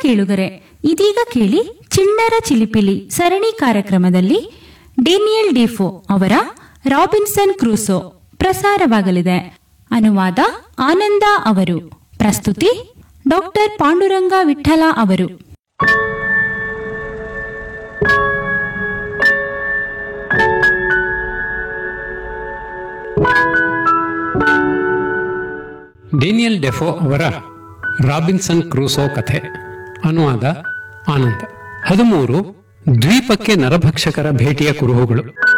ಕೇಳುಗರೆ ಇದೀಗ ಕೇಳಿ ಚಿಣ್ಣರ ಚಿಲಿಪಿಲಿ ಸರಣಿ ಕಾರ್ಯಕ್ರಮದಲ್ಲಿ ಡೇನಿಯಲ್ ಡಿಫೋ ಅವರ ರಾಬಿನ್ಸನ್ ಕ್ರೂಸೋ ಪ್ರಸಾರವಾಗಲಿದೆ ಅನುವಾದ ಆನಂದ ಅವರು ಪ್ರಸ್ತುತಿ ಡಾಕ್ಟರ್ ಪಾಂಡುರಂಗ ವಿಠಲ ಅವರು ಡೇನಿಯಲ್ ಡೆಫೋ ಅವರ ರಾಬಿನ್ಸನ್ ಕ್ರೂಸೋ ಕಥೆ ಅನುವಾದ ಆನಂದ ಹದಿಮೂರು ದ್ವೀಪಕ್ಕೆ ನರಭಕ್ಷಕರ ಭೇಟಿಯ ಕುರುಹುಗಳು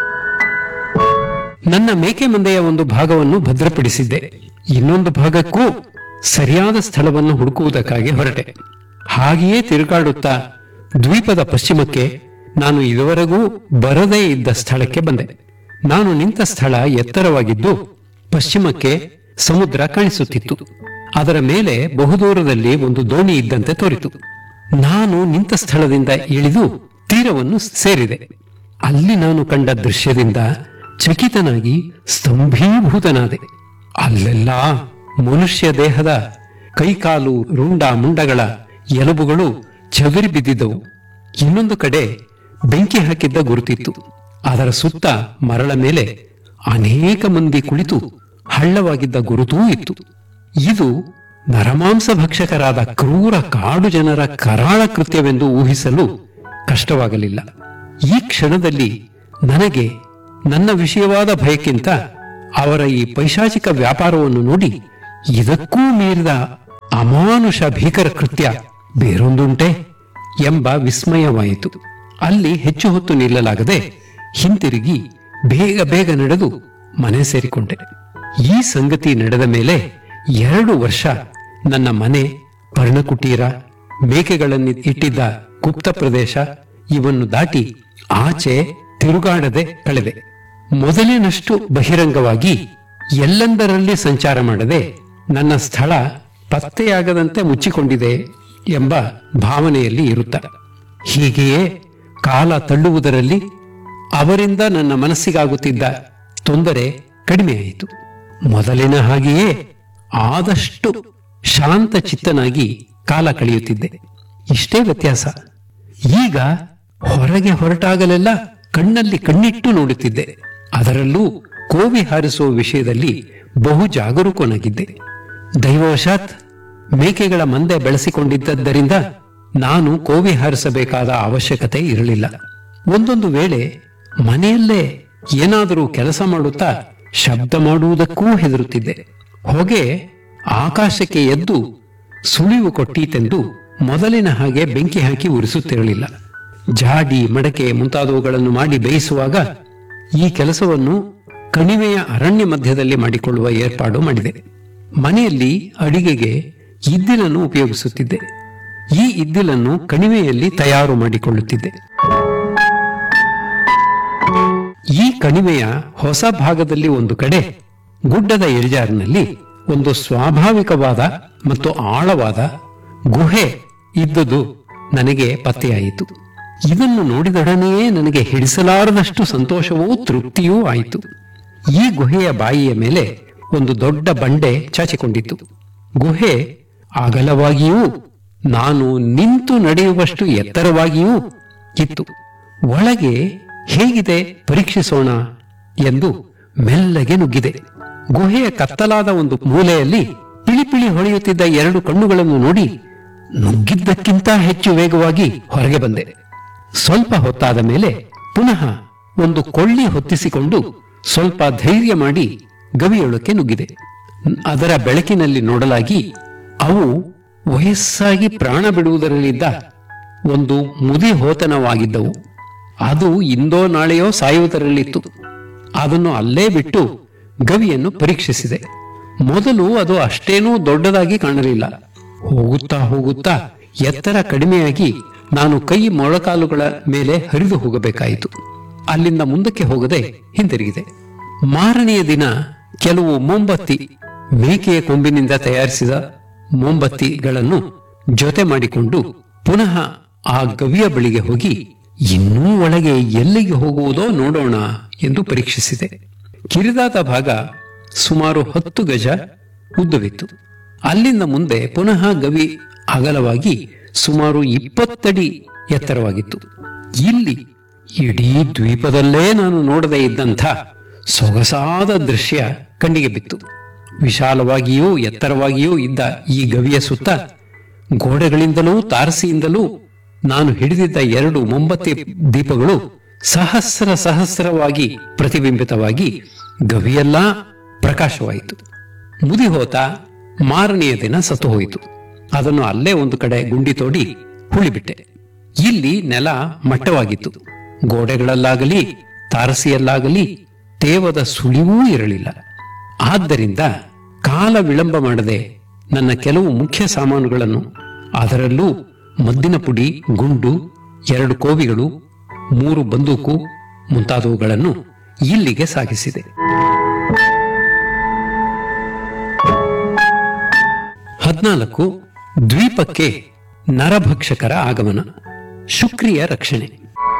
ನನ್ನ ಮೇಕೆ ಮಂದೆಯ ಒಂದು ಭಾಗವನ್ನು ಭದ್ರಪಡಿಸಿದ್ದೆ ಇನ್ನೊಂದು ಭಾಗಕ್ಕೂ ಸರಿಯಾದ ಸ್ಥಳವನ್ನು ಹುಡುಕುವುದಕ್ಕಾಗಿ ಹೊರಟೆ ಹಾಗೆಯೇ ತಿರುಗಾಡುತ್ತಾ ದ್ವೀಪದ ಪಶ್ಚಿಮಕ್ಕೆ ನಾನು ಇದುವರೆಗೂ ಬರದೇ ಇದ್ದ ಸ್ಥಳಕ್ಕೆ ಬಂದೆ ನಾನು ನಿಂತ ಸ್ಥಳ ಎತ್ತರವಾಗಿದ್ದು ಪಶ್ಚಿಮಕ್ಕೆ ಸಮುದ್ರ ಕಾಣಿಸುತ್ತಿತ್ತು ಅದರ ಮೇಲೆ ಬಹುದೂರದಲ್ಲಿ ಒಂದು ದೋಣಿ ಇದ್ದಂತೆ ತೋರಿತು ನಾನು ನಿಂತ ಸ್ಥಳದಿಂದ ಇಳಿದು ತೀರವನ್ನು ಸೇರಿದೆ ಅಲ್ಲಿ ನಾನು ಕಂಡ ದೃಶ್ಯದಿಂದ ಚಕಿತನಾಗಿ ಸ್ತಂಭೀಭೂತನಾದೆ ಅಲ್ಲೆಲ್ಲ ಮನುಷ್ಯ ದೇಹದ ಕೈಕಾಲು ರುಂಡ ಮುಂಡಗಳ ಎಲುಬುಗಳು ಚದುರಿ ಬಿದ್ದಿದ್ದವು ಇನ್ನೊಂದು ಕಡೆ ಬೆಂಕಿ ಹಾಕಿದ್ದ ಗುರುತಿತ್ತು ಅದರ ಸುತ್ತ ಮರಳ ಮೇಲೆ ಅನೇಕ ಮಂದಿ ಕುಳಿತು ಹಳ್ಳವಾಗಿದ್ದ ಗುರುತೂ ಇತ್ತು ಇದು ನರಮಾಂಸ ಭಕ್ಷಕರಾದ ಕ್ರೂರ ಕಾಡು ಜನರ ಕರಾಳ ಕೃತ್ಯವೆಂದು ಊಹಿಸಲು ಕಷ್ಟವಾಗಲಿಲ್ಲ ಈ ಕ್ಷಣದಲ್ಲಿ ನನಗೆ ನನ್ನ ವಿಷಯವಾದ ಭಯಕ್ಕಿಂತ ಅವರ ಈ ಪೈಶಾಚಿಕ ವ್ಯಾಪಾರವನ್ನು ನೋಡಿ ಇದಕ್ಕೂ ಮೀರಿದ ಅಮಾನುಷ ಭೀಕರ ಕೃತ್ಯ ಬೇರೊಂದುಂಟೆ ಎಂಬ ವಿಸ್ಮಯವಾಯಿತು ಅಲ್ಲಿ ಹೆಚ್ಚು ಹೊತ್ತು ನಿಲ್ಲಲಾಗದೆ ಹಿಂತಿರುಗಿ ಬೇಗ ಬೇಗ ನಡೆದು ಮನೆ ಸೇರಿಕೊಂಡೆ ಈ ಸಂಗತಿ ನಡೆದ ಮೇಲೆ ಎರಡು ವರ್ಷ ನನ್ನ ಮನೆ ಪರ್ಣಕುಟೀರ ಮೇಕೆಗಳನ್ನು ಇಟ್ಟಿದ್ದ ಗುಪ್ತ ಪ್ರದೇಶ ಇವನ್ನು ದಾಟಿ ಆಚೆ ತಿರುಗಾಡದೆ ಕಳೆದೆ ಮೊದಲಿನಷ್ಟು ಬಹಿರಂಗವಾಗಿ ಎಲ್ಲೆಂದರಲ್ಲಿ ಸಂಚಾರ ಮಾಡದೆ ನನ್ನ ಸ್ಥಳ ಪತ್ತೆಯಾಗದಂತೆ ಮುಚ್ಚಿಕೊಂಡಿದೆ ಎಂಬ ಭಾವನೆಯಲ್ಲಿ ಇರುತ್ತ ಹೀಗೆಯೇ ಕಾಲ ತಳ್ಳುವುದರಲ್ಲಿ ಅವರಿಂದ ನನ್ನ ಮನಸ್ಸಿಗಾಗುತ್ತಿದ್ದ ತೊಂದರೆ ಕಡಿಮೆಯಾಯಿತು ಮೊದಲಿನ ಹಾಗೆಯೇ ಆದಷ್ಟು ಶಾಂತ ಚಿತ್ತನಾಗಿ ಕಾಲ ಕಳೆಯುತ್ತಿದ್ದೆ ಇಷ್ಟೇ ವ್ಯತ್ಯಾಸ ಈಗ ಹೊರಗೆ ಹೊರಟಾಗಲೆಲ್ಲ ಕಣ್ಣಲ್ಲಿ ಕಣ್ಣಿಟ್ಟು ನೋಡುತ್ತಿದ್ದೆ ಅದರಲ್ಲೂ ಕೋವಿ ಹಾರಿಸುವ ವಿಷಯದಲ್ಲಿ ಬಹು ಜಾಗರೂಕನಾಗಿದ್ದೆ ದೈವವಶಾತ್ ಮೇಕೆಗಳ ಮಂದೆ ಬೆಳೆಸಿಕೊಂಡಿದ್ದರಿಂದ ನಾನು ಕೋವಿ ಹಾರಿಸಬೇಕಾದ ಅವಶ್ಯಕತೆ ಇರಲಿಲ್ಲ ಒಂದೊಂದು ವೇಳೆ ಮನೆಯಲ್ಲೇ ಏನಾದರೂ ಕೆಲಸ ಮಾಡುತ್ತಾ ಶಬ್ದ ಮಾಡುವುದಕ್ಕೂ ಹೆದರುತ್ತಿದ್ದೆ ಹೊಗೆ ಆಕಾಶಕ್ಕೆ ಎದ್ದು ಸುಳಿವು ಕೊಟ್ಟೀತೆಂದು ಮೊದಲಿನ ಹಾಗೆ ಬೆಂಕಿ ಹಾಕಿ ಉರಿಸುತ್ತಿರಲಿಲ್ಲ ಜಾಡಿ ಮಡಕೆ ಮುಂತಾದವುಗಳನ್ನು ಮಾಡಿ ಬೇಯಿಸುವಾಗ ಈ ಕೆಲಸವನ್ನು ಕಣಿವೆಯ ಅರಣ್ಯ ಮಧ್ಯದಲ್ಲಿ ಮಾಡಿಕೊಳ್ಳುವ ಏರ್ಪಾಡು ಮಾಡಿದೆ ಮನೆಯಲ್ಲಿ ಅಡಿಗೆಗೆ ಇದ್ದಿಲನ್ನು ಉಪಯೋಗಿಸುತ್ತಿದ್ದೆ ಈ ಇದ್ದಿಲನ್ನು ಕಣಿವೆಯಲ್ಲಿ ತಯಾರು ಮಾಡಿಕೊಳ್ಳುತ್ತಿದ್ದೆ ಈ ಕಣಿವೆಯ ಹೊಸ ಭಾಗದಲ್ಲಿ ಒಂದು ಕಡೆ ಗುಡ್ಡದ ಇಳಿಜಾರಿನಲ್ಲಿ ಒಂದು ಸ್ವಾಭಾವಿಕವಾದ ಮತ್ತು ಆಳವಾದ ಗುಹೆ ಇದ್ದುದು ನನಗೆ ಪತ್ತೆಯಾಯಿತು ಇದನ್ನು ನೋಡಿದೊಡನೆಯೇ ನನಗೆ ಹಿಡಿಸಲಾರದಷ್ಟು ಸಂತೋಷವೂ ತೃಪ್ತಿಯೂ ಆಯಿತು ಈ ಗುಹೆಯ ಬಾಯಿಯ ಮೇಲೆ ಒಂದು ದೊಡ್ಡ ಬಂಡೆ ಚಾಚಿಕೊಂಡಿತ್ತು ಗುಹೆ ಅಗಲವಾಗಿಯೂ ನಾನು ನಿಂತು ನಡೆಯುವಷ್ಟು ಎತ್ತರವಾಗಿಯೂ ಇತ್ತು ಒಳಗೆ ಹೇಗಿದೆ ಪರೀಕ್ಷಿಸೋಣ ಎಂದು ಮೆಲ್ಲಗೆ ನುಗ್ಗಿದೆ ಗುಹೆಯ ಕತ್ತಲಾದ ಒಂದು ಮೂಲೆಯಲ್ಲಿ ಪಿಳಿಪಿಳಿ ಹೊಳೆಯುತ್ತಿದ್ದ ಎರಡು ಕಣ್ಣುಗಳನ್ನು ನೋಡಿ ನುಗ್ಗಿದ್ದಕ್ಕಿಂತ ಹೆಚ್ಚು ವೇಗವಾಗಿ ಹೊರಗೆ ಬಂದೆ ಸ್ವಲ್ಪ ಹೊತ್ತಾದ ಮೇಲೆ ಪುನಃ ಒಂದು ಕೊಳ್ಳಿ ಹೊತ್ತಿಸಿಕೊಂಡು ಸ್ವಲ್ಪ ಧೈರ್ಯ ಮಾಡಿ ಗವಿಯೊಳಕ್ಕೆ ನುಗ್ಗಿದೆ ಅದರ ಬೆಳಕಿನಲ್ಲಿ ನೋಡಲಾಗಿ ಅವು ವಯಸ್ಸಾಗಿ ಪ್ರಾಣ ಬಿಡುವುದರಲ್ಲಿದ್ದ ಒಂದು ಮುದಿ ಹೋತನವಾಗಿದ್ದವು ಅದು ಇಂದೋ ನಾಳೆಯೋ ಸಾಯುವುದರಲ್ಲಿತ್ತು ಅದನ್ನು ಅಲ್ಲೇ ಬಿಟ್ಟು ಗವಿಯನ್ನು ಪರೀಕ್ಷಿಸಿದೆ ಮೊದಲು ಅದು ಅಷ್ಟೇನೂ ದೊಡ್ಡದಾಗಿ ಕಾಣಲಿಲ್ಲ ಹೋಗುತ್ತಾ ಹೋಗುತ್ತಾ ಎತ್ತರ ಕಡಿಮೆಯಾಗಿ ನಾನು ಕೈ ಮೊಳಕಾಲುಗಳ ಮೇಲೆ ಹರಿದು ಹೋಗಬೇಕಾಯಿತು ಅಲ್ಲಿಂದ ಮುಂದಕ್ಕೆ ಹೋಗದೆ ಹಿಂತಿರುಗಿದೆ ಮಾರನೆಯ ದಿನ ಕೆಲವು ಮೊಂಬತ್ತಿ ಮೇಕೆಯ ಕೊಂಬಿನಿಂದ ತಯಾರಿಸಿದ ಮೊಂಬತ್ತಿಗಳನ್ನು ಜೊತೆ ಮಾಡಿಕೊಂಡು ಪುನಃ ಆ ಗವಿಯ ಬಳಿಗೆ ಹೋಗಿ ಇನ್ನೂ ಒಳಗೆ ಎಲ್ಲಿಗೆ ಹೋಗುವುದೋ ನೋಡೋಣ ಎಂದು ಪರೀಕ್ಷಿಸಿದೆ ಕಿರಿದಾದ ಭಾಗ ಸುಮಾರು ಹತ್ತು ಗಜ ಉದ್ದವಿತ್ತು ಅಲ್ಲಿಂದ ಮುಂದೆ ಪುನಃ ಗವಿ ಅಗಲವಾಗಿ ಸುಮಾರು ಇಪ್ಪತ್ತಡಿ ಎತ್ತರವಾಗಿತ್ತು ಇಲ್ಲಿ ಇಡೀ ದ್ವೀಪದಲ್ಲೇ ನಾನು ನೋಡದೇ ಇದ್ದಂಥ ಸೊಗಸಾದ ದೃಶ್ಯ ಕಣ್ಣಿಗೆ ಬಿತ್ತು ವಿಶಾಲವಾಗಿಯೂ ಎತ್ತರವಾಗಿಯೂ ಇದ್ದ ಈ ಗವಿಯ ಸುತ್ತ ಗೋಡೆಗಳಿಂದಲೂ ತಾರಸಿಯಿಂದಲೂ ನಾನು ಹಿಡಿದಿದ್ದ ಎರಡು ಮೊಂಬತ್ತಿ ದೀಪಗಳು ಸಹಸ್ರ ಸಹಸ್ರವಾಗಿ ಪ್ರತಿಬಿಂಬಿತವಾಗಿ ಗವಿಯೆಲ್ಲ ಪ್ರಕಾಶವಾಯಿತು ಮುದಿ ಹೋತ ಮಾರನೆಯ ದಿನ ಸತ್ತು ಹೋಯಿತು ಅದನ್ನು ಅಲ್ಲೇ ಒಂದು ಕಡೆ ಗುಂಡಿ ತೋಡಿ ಹುಳಿಬಿಟ್ಟೆ ಇಲ್ಲಿ ನೆಲ ಮಟ್ಟವಾಗಿತ್ತು ಗೋಡೆಗಳಲ್ಲಾಗಲಿ ತಾರಸಿಯಲ್ಲಾಗಲಿ ತೇವದ ಸುಳಿವೂ ಇರಲಿಲ್ಲ ಆದ್ದರಿಂದ ಕಾಲ ವಿಳಂಬ ಮಾಡದೆ ನನ್ನ ಕೆಲವು ಮುಖ್ಯ ಸಾಮಾನುಗಳನ್ನು ಅದರಲ್ಲೂ ಮದ್ದಿನ ಪುಡಿ ಗುಂಡು ಎರಡು ಕೋವಿಗಳು ಮೂರು ಬಂದೂಕು ಮುಂತಾದವುಗಳನ್ನು ಇಲ್ಲಿಗೆ ಸಾಗಿಸಿದೆ ಹದ್ನಾಲ್ಕು ದ್ವೀಪಕ್ಕೆ ನರಭಕ್ಷಕರ ಆಗಮನ ಶುಕ್ರಿಯ ರಕ್ಷಣೆ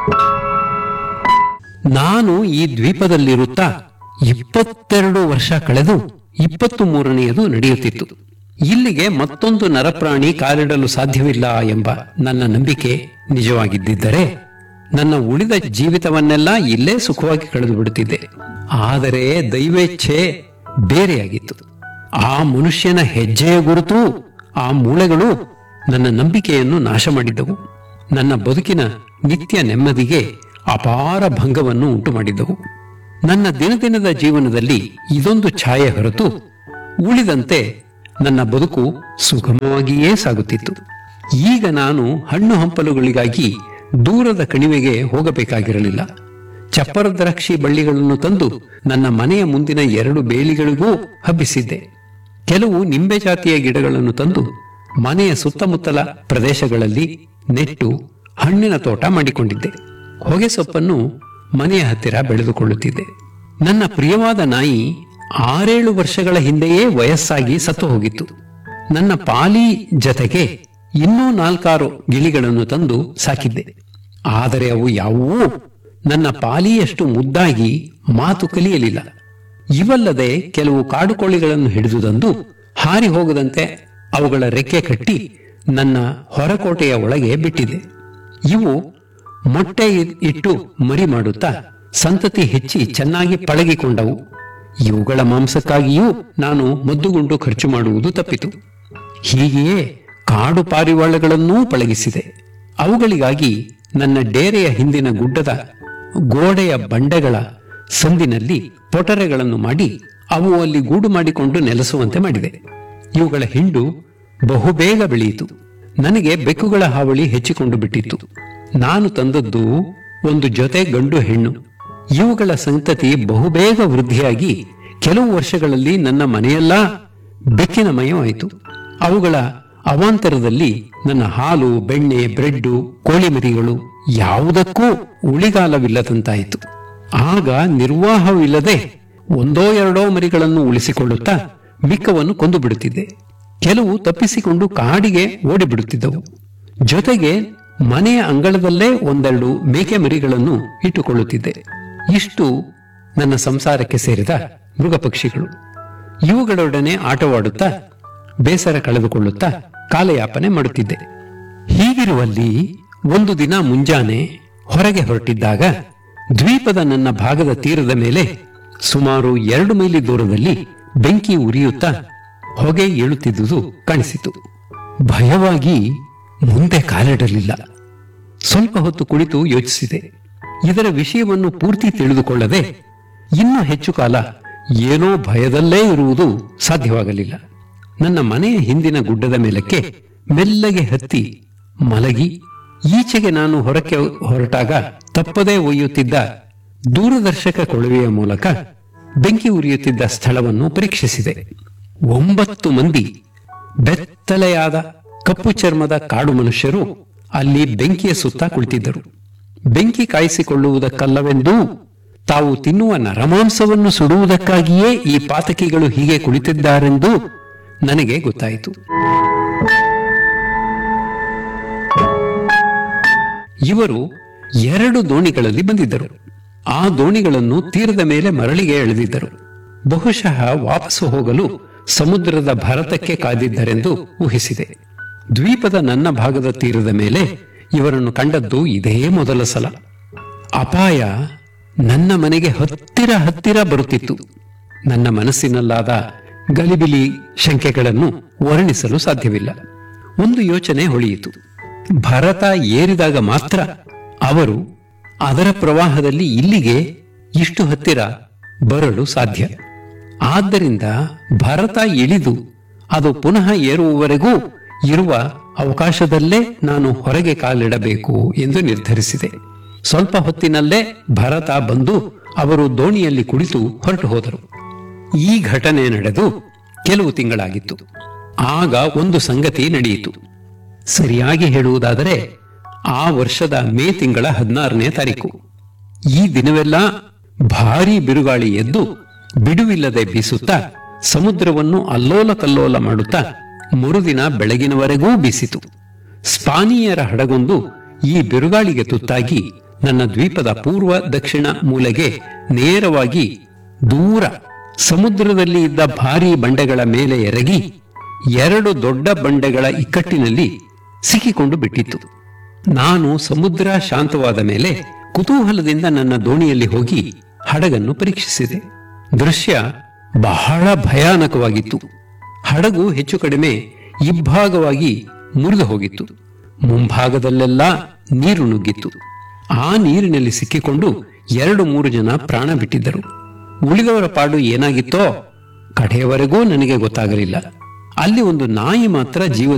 ನಾನು ಈ ದ್ವೀಪದಲ್ಲಿರುತ್ತಾ ಇಪ್ಪತ್ತೆರಡು ವರ್ಷ ಕಳೆದು ಇಪ್ಪತ್ತು ಮೂರನೆಯದು ನಡೆಯುತ್ತಿತ್ತು ಇಲ್ಲಿಗೆ ಮತ್ತೊಂದು ನರಪ್ರಾಣಿ ಕಾಲಿಡಲು ಸಾಧ್ಯವಿಲ್ಲ ಎಂಬ ನನ್ನ ನಂಬಿಕೆ ನಿಜವಾಗಿದ್ದಿದ್ದರೆ ನನ್ನ ಉಳಿದ ಜೀವಿತವನ್ನೆಲ್ಲ ಇಲ್ಲೇ ಸುಖವಾಗಿ ಕಳೆದು ಬಿಡುತ್ತಿದ್ದೆ ಆದರೆ ದೈವೇಚ್ಛೆ ಬೇರೆಯಾಗಿತ್ತು ಆ ಮನುಷ್ಯನ ಹೆಜ್ಜೆಯ ಗುರುತು ಆ ಮೂಳೆಗಳು ನನ್ನ ನಂಬಿಕೆಯನ್ನು ನಾಶ ಮಾಡಿದ್ದವು ನನ್ನ ಬದುಕಿನ ನಿತ್ಯ ನೆಮ್ಮದಿಗೆ ಅಪಾರ ಭಂಗವನ್ನು ಉಂಟು ಮಾಡಿದ್ದವು ನನ್ನ ದಿನದಿನದ ಜೀವನದಲ್ಲಿ ಇದೊಂದು ಛಾಯೆ ಹೊರತು ಉಳಿದಂತೆ ನನ್ನ ಬದುಕು ಸುಗಮವಾಗಿಯೇ ಸಾಗುತ್ತಿತ್ತು ಈಗ ನಾನು ಹಣ್ಣು ಹಂಪಲುಗಳಿಗಾಗಿ ದೂರದ ಕಣಿವೆಗೆ ಹೋಗಬೇಕಾಗಿರಲಿಲ್ಲ ಚಪ್ಪರ ದ್ರಾಕ್ಷಿ ಬಳ್ಳಿಗಳನ್ನು ತಂದು ನನ್ನ ಮನೆಯ ಮುಂದಿನ ಎರಡು ಬೇಲಿಗಳಿಗೂ ಹಬ್ಬಿಸಿದ್ದೆ ಕೆಲವು ನಿಂಬೆ ಜಾತಿಯ ಗಿಡಗಳನ್ನು ತಂದು ಮನೆಯ ಸುತ್ತಮುತ್ತಲ ಪ್ರದೇಶಗಳಲ್ಲಿ ನೆಟ್ಟು ಹಣ್ಣಿನ ತೋಟ ಮಾಡಿಕೊಂಡಿದ್ದೆ ಹೊಗೆ ಸೊಪ್ಪನ್ನು ಮನೆಯ ಹತ್ತಿರ ಬೆಳೆದುಕೊಳ್ಳುತ್ತಿದ್ದೆ ನನ್ನ ಪ್ರಿಯವಾದ ನಾಯಿ ಆರೇಳು ವರ್ಷಗಳ ಹಿಂದೆಯೇ ವಯಸ್ಸಾಗಿ ಸತ್ತು ಹೋಗಿತ್ತು ನನ್ನ ಪಾಲಿ ಜತೆಗೆ ಇನ್ನೂ ನಾಲ್ಕಾರು ಗಿಳಿಗಳನ್ನು ತಂದು ಸಾಕಿದ್ದೆ ಆದರೆ ಅವು ಯಾವುವೂ ನನ್ನ ಪಾಲಿಯಷ್ಟು ಮುದ್ದಾಗಿ ಮಾತು ಕಲಿಯಲಿಲ್ಲ ಇವಲ್ಲದೆ ಕೆಲವು ಕಾಡುಕೋಳಿಗಳನ್ನು ಹಿಡಿದು ತಂದು ಹಾರಿ ಹೋಗದಂತೆ ಅವುಗಳ ರೆಕ್ಕೆ ಕಟ್ಟಿ ನನ್ನ ಹೊರಕೋಟೆಯ ಒಳಗೆ ಬಿಟ್ಟಿದ್ದೆ ಇವು ಮೊಟ್ಟೆ ಇ- ಇಟ್ಟು ಮರಿ ಮಾಡುತ್ತಾ ಸಂತತಿ ಹೆಚ್ಚಿ ಚೆನ್ನಾಗಿ ಪಳಗಿಕೊಂಡವು ಇವುಗಳ ಮಾಂಸಕ್ಕಾಗಿಯೂ ನಾನು ಮದ್ದುಗುಂಡು ಖರ್ಚು ಮಾಡುವುದು ತಪ್ಪಿತು ಹೀಗೆಯೇ ಕಾಡು ಪಾರಿವಾಳಗಳನ್ನೂ ಪಳಗಿಸಿದೆ ಅವುಗಳಿಗಾಗಿ ನನ್ನ ಡೇರೆಯ ಹಿಂದಿನ ಗುಡ್ಡದ ಗೋಡೆಯ ಬಂಡೆಗಳ ಸಂದಿನಲ್ಲಿ ಪೊಟರೆಗಳನ್ನು ಮಾಡಿ ಅವು ಅಲ್ಲಿ ಗೂಡು ಮಾಡಿಕೊಂಡು ನೆಲೆಸುವಂತೆ ಮಾಡಿದೆ ಇವುಗಳ ಹಿಂಡು ಬಹುಬೇಗ ಬೆಳೆಯಿತು ನನಗೆ ಬೆಕ್ಕುಗಳ ಹಾವಳಿ ಹೆಚ್ಚಿಕೊಂಡು ಬಿಟ್ಟಿತ್ತು ನಾನು ತಂದದ್ದು ಒಂದು ಜೊತೆ ಗಂಡು ಹೆಣ್ಣು ಇವುಗಳ ಸಂತತಿ ಬಹುಬೇಗ ವೃದ್ಧಿಯಾಗಿ ಕೆಲವು ವರ್ಷಗಳಲ್ಲಿ ನನ್ನ ಮನೆಯೆಲ್ಲ ಬೆಕ್ಕಿನ ಮಯವಾಯಿತು ಅವುಗಳ ಅವಾಂತರದಲ್ಲಿ ನನ್ನ ಹಾಲು ಬೆಣ್ಣೆ ಬ್ರೆಡ್ಡು ಕೋಳಿ ಮರಿಗಳು ಯಾವುದಕ್ಕೂ ಉಳಿಗಾಲವಿಲ್ಲದಂತಾಯಿತು ಆಗ ನಿರ್ವಾಹವಿಲ್ಲದೆ ಒಂದೋ ಎರಡೋ ಮರಿಗಳನ್ನು ಉಳಿಸಿಕೊಳ್ಳುತ್ತಾ ಮಿಕ್ಕವನ್ನು ಕೊಂದು ಬಿಡುತ್ತಿದ್ದೆ ಕೆಲವು ತಪ್ಪಿಸಿಕೊಂಡು ಕಾಡಿಗೆ ಓಡಿಬಿಡುತ್ತಿದ್ದವು ಜೊತೆಗೆ ಮನೆಯ ಅಂಗಳದಲ್ಲೇ ಒಂದೆರಡು ಮೇಕೆ ಮರಿಗಳನ್ನು ಇಟ್ಟುಕೊಳ್ಳುತ್ತಿದ್ದೆ ಇಷ್ಟು ನನ್ನ ಸಂಸಾರಕ್ಕೆ ಸೇರಿದ ಮೃಗ ಪಕ್ಷಿಗಳು ಇವುಗಳೊಡನೆ ಆಟವಾಡುತ್ತಾ ಬೇಸರ ಕಳೆದುಕೊಳ್ಳುತ್ತಾ ಕಾಲಯಾಪನೆ ಮಾಡುತ್ತಿದ್ದೆ ಹೀಗಿರುವಲ್ಲಿ ಒಂದು ದಿನ ಮುಂಜಾನೆ ಹೊರಗೆ ಹೊರಟಿದ್ದಾಗ ದ್ವೀಪದ ನನ್ನ ಭಾಗದ ತೀರದ ಮೇಲೆ ಸುಮಾರು ಎರಡು ಮೈಲಿ ದೂರದಲ್ಲಿ ಬೆಂಕಿ ಉರಿಯುತ್ತಾ ಹೊಗೆ ಏಳುತ್ತಿದ್ದುದು ಕಾಣಿಸಿತು ಭಯವಾಗಿ ಮುಂದೆ ಕಾಲಿಡಲಿಲ್ಲ ಸ್ವಲ್ಪ ಹೊತ್ತು ಕುಳಿತು ಯೋಚಿಸಿದೆ ಇದರ ವಿಷಯವನ್ನು ಪೂರ್ತಿ ತಿಳಿದುಕೊಳ್ಳದೆ ಇನ್ನೂ ಹೆಚ್ಚು ಕಾಲ ಏನೋ ಭಯದಲ್ಲೇ ಇರುವುದು ಸಾಧ್ಯವಾಗಲಿಲ್ಲ ನನ್ನ ಮನೆಯ ಹಿಂದಿನ ಗುಡ್ಡದ ಮೇಲಕ್ಕೆ ಮೆಲ್ಲಗೆ ಹತ್ತಿ ಮಲಗಿ ಈಚೆಗೆ ನಾನು ಹೊರಕ್ಕೆ ಹೊರಟಾಗ ತಪ್ಪದೇ ಒಯ್ಯುತ್ತಿದ್ದ ದೂರದರ್ಶಕ ಕೊಳವೆಯ ಮೂಲಕ ಬೆಂಕಿ ಉರಿಯುತ್ತಿದ್ದ ಸ್ಥಳವನ್ನು ಪರೀಕ್ಷಿಸಿದೆ ಒಂಬತ್ತು ಮಂದಿ ಬೆತ್ತಲೆಯಾದ ಕಪ್ಪು ಚರ್ಮದ ಕಾಡು ಮನುಷ್ಯರು ಅಲ್ಲಿ ಬೆಂಕಿಯ ಸುತ್ತ ಕುಳಿತಿದ್ದರು ಬೆಂಕಿ ಕಾಯಿಸಿಕೊಳ್ಳುವುದಕ್ಕಲ್ಲವೆಂದೂ ತಾವು ತಿನ್ನುವ ನರಮಾಂಸವನ್ನು ಸುಡುವುದಕ್ಕಾಗಿಯೇ ಈ ಪಾತಕಿಗಳು ಹೀಗೆ ಕುಳಿತಿದ್ದಾರೆಂದು ನನಗೆ ಗೊತ್ತಾಯಿತು ಇವರು ಎರಡು ದೋಣಿಗಳಲ್ಲಿ ಬಂದಿದ್ದರು ಆ ದೋಣಿಗಳನ್ನು ತೀರದ ಮೇಲೆ ಮರಳಿಗೆ ಎಳೆದಿದ್ದರು ಬಹುಶಃ ವಾಪಸ್ಸು ಹೋಗಲು ಸಮುದ್ರದ ಭರತಕ್ಕೆ ಕಾದಿದ್ದರೆಂದು ಊಹಿಸಿದೆ ದ್ವೀಪದ ನನ್ನ ಭಾಗದ ತೀರದ ಮೇಲೆ ಇವರನ್ನು ಕಂಡದ್ದು ಇದೇ ಮೊದಲ ಸಲ ಅಪಾಯ ನನ್ನ ಮನೆಗೆ ಹತ್ತಿರ ಹತ್ತಿರ ಬರುತ್ತಿತ್ತು ನನ್ನ ಮನಸ್ಸಿನಲ್ಲಾದ ಗಲಿಬಿಲಿ ಶಂಕೆಗಳನ್ನು ವರ್ಣಿಸಲು ಸಾಧ್ಯವಿಲ್ಲ ಒಂದು ಯೋಚನೆ ಹೊಳೆಯಿತು ಭರತ ಏರಿದಾಗ ಮಾತ್ರ ಅವರು ಅದರ ಪ್ರವಾಹದಲ್ಲಿ ಇಲ್ಲಿಗೆ ಇಷ್ಟು ಹತ್ತಿರ ಬರಲು ಸಾಧ್ಯ ಆದ್ದರಿಂದ ಭರತ ಇಳಿದು ಅದು ಪುನಃ ಏರುವವರೆಗೂ ಇರುವ ಅವಕಾಶದಲ್ಲೇ ನಾನು ಹೊರಗೆ ಕಾಲಿಡಬೇಕು ಎಂದು ನಿರ್ಧರಿಸಿದೆ ಸ್ವಲ್ಪ ಹೊತ್ತಿನಲ್ಲೇ ಭರತ ಬಂದು ಅವರು ದೋಣಿಯಲ್ಲಿ ಕುಳಿತು ಹೊರಟು ಹೋದರು ಈ ಘಟನೆ ನಡೆದು ಕೆಲವು ತಿಂಗಳಾಗಿತ್ತು ಆಗ ಒಂದು ಸಂಗತಿ ನಡೆಯಿತು ಸರಿಯಾಗಿ ಹೇಳುವುದಾದರೆ ಆ ವರ್ಷದ ಮೇ ತಿಂಗಳ ಹದಿನಾರನೇ ತಾರೀಕು ಈ ದಿನವೆಲ್ಲ ಭಾರೀ ಬಿರುಗಾಳಿ ಎದ್ದು ಬಿಡುವಿಲ್ಲದೆ ಬೀಸುತ್ತಾ ಸಮುದ್ರವನ್ನು ಅಲ್ಲೋಲ ಕಲ್ಲೋಲ ಮಾಡುತ್ತಾ ಮರುದಿನ ಬೆಳಗಿನವರೆಗೂ ಬೀಸಿತು ಸ್ಪಾನಿಯರ ಹಡಗೊಂದು ಈ ಬಿರುಗಾಳಿಗೆ ತುತ್ತಾಗಿ ನನ್ನ ದ್ವೀಪದ ಪೂರ್ವ ದಕ್ಷಿಣ ಮೂಲೆಗೆ ನೇರವಾಗಿ ದೂರ ಸಮುದ್ರದಲ್ಲಿ ಇದ್ದ ಭಾರೀ ಬಂಡೆಗಳ ಮೇಲೆ ಎರಗಿ ಎರಡು ದೊಡ್ಡ ಬಂಡೆಗಳ ಇಕ್ಕಟ್ಟಿನಲ್ಲಿ ಸಿಕ್ಕಿಕೊಂಡು ಬಿಟ್ಟಿತ್ತು ನಾನು ಸಮುದ್ರ ಶಾಂತವಾದ ಮೇಲೆ ಕುತೂಹಲದಿಂದ ನನ್ನ ದೋಣಿಯಲ್ಲಿ ಹೋಗಿ ಹಡಗನ್ನು ಪರೀಕ್ಷಿಸಿದೆ ದೃಶ್ಯ ಬಹಳ ಭಯಾನಕವಾಗಿತ್ತು ಹಡಗು ಹೆಚ್ಚು ಕಡಿಮೆ ಇಬ್ಬಾಗವಾಗಿ ಮುರಿದು ಹೋಗಿತ್ತು ಮುಂಭಾಗದಲ್ಲೆಲ್ಲ ನೀರು ನುಗ್ಗಿತ್ತು ಆ ನೀರಿನಲ್ಲಿ ಸಿಕ್ಕಿಕೊಂಡು ಎರಡು ಮೂರು ಜನ ಪ್ರಾಣ ಬಿಟ್ಟಿದ್ದರು ಉಳಿದವರ ಪಾಡು ಏನಾಗಿತ್ತೋ ಕಡೆಯವರೆಗೂ ನನಗೆ ಗೊತ್ತಾಗಲಿಲ್ಲ ಅಲ್ಲಿ ಒಂದು ನಾಯಿ ಮಾತ್ರ ಜೀವ